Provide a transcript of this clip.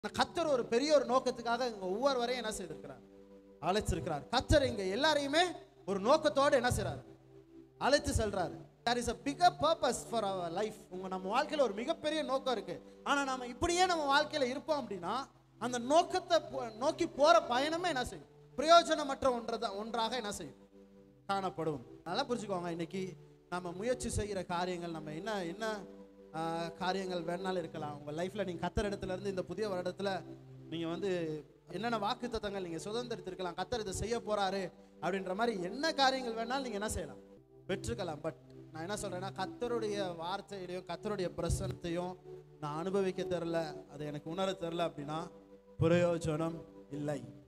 ஆனா கத்தர் ஒரு பெரிய ஒரு நோக்கத்துக்காக இங்க ஒவ்வொருவரையும் என்ன செய்திருக்கிறார் அழைச்சிருக்கிறார் கத்தர் இங்க எல்லாரையுமே ஒரு நோக்கத்தோடு என்ன செய்றாரு அழைத்து செல்றாரு there is a bigger purpose for our life உங்க நம்ம வாழ்க்கையில ஒரு மிகப்பெரிய நோக்கம் இருக்கு ஆனா நாம இப்படியே நம்ம வாழ்க்கையில இருப்போம் அப்படின்னா அந்த நோக்கத்தை போ- நோக்கி போற பயணமே என்ன செய்யும் பிரயோஜனமற்ற ஒன்றதா ஒன்றாக என்ன செய்யும் காணப்படும் நல்லா புரிஞ்சுக்கோங்க இன்னைக்கு நம்ம முயற்சி செய்கிற காரியங்கள் நம்ம என்ன என்ன ஆஹ், காரியங்கள் வேணாலும் இருக்கலாம் உங்க லைஃப்ல நீங்க கத்தர் இடத்துல இருந்து இந்த புதிய வருடத்துல நீங்க வந்து என்னென்ன வாக்குத்தத்தங்கள் நீங்க சுதந்திரத்திருக்கலாம் கத்தர் இதை செய்ய போறாரு அப்படின்ற மாதிரி என்ன காரியங்கள் வேணாலும் நீங்க என்ன செய்யலாம் பெற்றுக்கலாம் பட் நான் என்ன சொல்றேன்னா கத்தருடைய வார்த்தையிலையும் கத்தருடைய பிரசனத்தையும் நான் அனுபவிக்க தெரில அதை எனக்கு உணர தெரில அப்படின்னா பிரயோஜனம் இல்லை